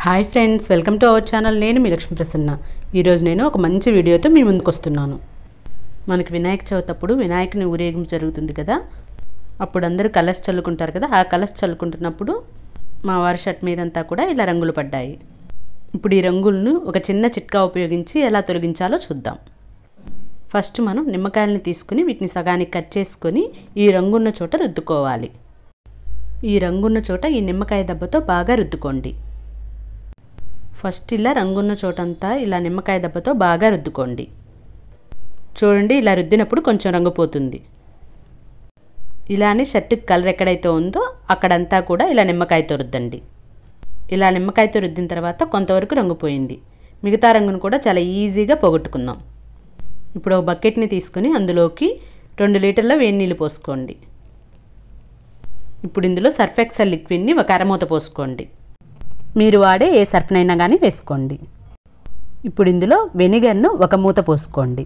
hi friends welcome to our channel నేను మీ లక్ష్మీ ప్రసన్న ఈరోజు నేను ఒక మంచి వీడియోతో మీ ముందుకు వస్తున్నాను మనకి వినాయక చవితి అప్పుడు వినాయకుని ఊరేగింపు జరుగుతుంది కదా అప్పుడు అందరూ కలర్స్ చల్లుకుంటారు కదా ఆ కలర్స్ చల్లుకుంటున్నప్పుడు మా వారి షర్ట్ మీదంతా కూడా ఇలా రంగులు పడ్డాయి ఇప్పుడు ఈ రంగులను ఒక చిన్న చిట్కా ఉపయోగించి ఎలా తొలగించాలో చూద్దాం ఫస్ట్ మనం నిమ్మకాయలని తీసుకుని వీటిని సగానికి కట్ చేసుకొని ఈ రంగున్న చోట రుద్దుకోవాలి ఈ రంగున్న చోట ఈ నిమ్మకాయ దెబ్బతో బాగా రుద్దుకోండి ఫస్ట్ ఇలా రంగున్న చోటంతా ఇలా నిమ్మకాయ దెబ్బతో బాగా రుద్దుకోండి చూడండి ఇలా రుద్దినప్పుడు కొంచెం రంగు పోతుంది ఇలానే షర్టుకి కలర్ ఎక్కడైతే ఉందో అక్కడంతా కూడా ఇలా నిమ్మకాయతో రుద్దండి ఇలా నిమ్మకాయతో రుద్దిన తర్వాత కొంతవరకు రంగు పోయింది మిగతా రంగును కూడా చాలా ఈజీగా పోగొట్టుకుందాం ఇప్పుడు ఒక బకెట్ని తీసుకొని అందులోకి రెండు లీటర్ల వేడి నీళ్ళు పోసుకోండి ఇప్పుడు ఇందులో సర్ఫ్ ఎక్సెల్ లిక్విడ్ని ఒక అరమూత పోసుకోండి మీరు వాడే ఏ సర్ఫ్నైనా కానీ వేసుకోండి ఇప్పుడు ఇందులో వెనిగర్ను ఒక మూత పోసుకోండి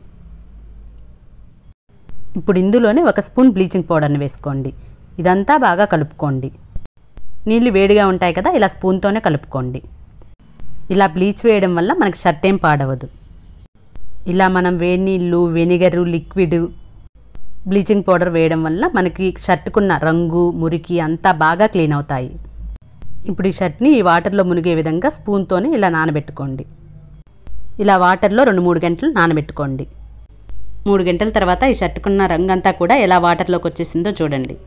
ఇప్పుడు ఇందులోనే ఒక స్పూన్ బ్లీచింగ్ పౌడర్ని వేసుకోండి ఇదంతా బాగా కలుపుకోండి నీళ్ళు వేడిగా ఉంటాయి కదా ఇలా స్పూన్తోనే కలుపుకోండి ఇలా బ్లీచ్ వేయడం వల్ల మనకి షర్ట్ ఏం పాడవదు ఇలా మనం వేడి నీళ్ళు వెనిగరు లిక్విడ్ బ్లీచింగ్ పౌడర్ వేయడం వల్ల మనకి షర్టుకున్న రంగు మురికి అంతా బాగా క్లీన్ అవుతాయి ఇప్పుడు ఈ షర్ట్ని ఈ వాటర్లో మునిగే విధంగా స్పూన్తోనే ఇలా నానబెట్టుకోండి ఇలా వాటర్లో రెండు మూడు గంటలు నానబెట్టుకోండి మూడు గంటల తర్వాత ఈ షర్టుకున్న రంగు అంతా కూడా ఎలా వాటర్లోకి వచ్చేసిందో చూడండి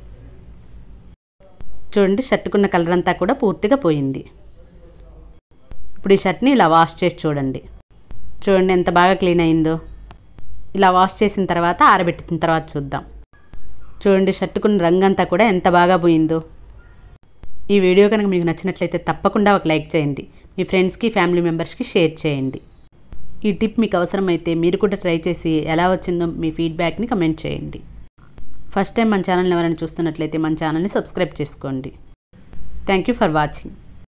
చూడండి షర్టుకున్న కలర్ అంతా కూడా పూర్తిగా పోయింది ఇప్పుడు ఈ షర్ట్ని ఇలా వాష్ చేసి చూడండి చూడండి ఎంత బాగా క్లీన్ అయిందో ఇలా వాష్ చేసిన తర్వాత ఆరబెట్టిన తర్వాత చూద్దాం చూడండి షర్టుకున్న రంగు అంతా కూడా ఎంత బాగా పోయిందో ఈ వీడియో కనుక మీకు నచ్చినట్లయితే తప్పకుండా ఒక లైక్ చేయండి మీ ఫ్రెండ్స్కి ఫ్యామిలీ మెంబర్స్కి షేర్ చేయండి ఈ టిప్ మీకు అవసరమైతే మీరు కూడా ట్రై చేసి ఎలా వచ్చిందో మీ ఫీడ్బ్యాక్ని కమెంట్ చేయండి ఫస్ట్ టైం మన ఛానల్ని ఎవరైనా చూస్తున్నట్లయితే మన ఛానల్ని సబ్స్క్రైబ్ చేసుకోండి థ్యాంక్ యూ ఫర్ వాచింగ్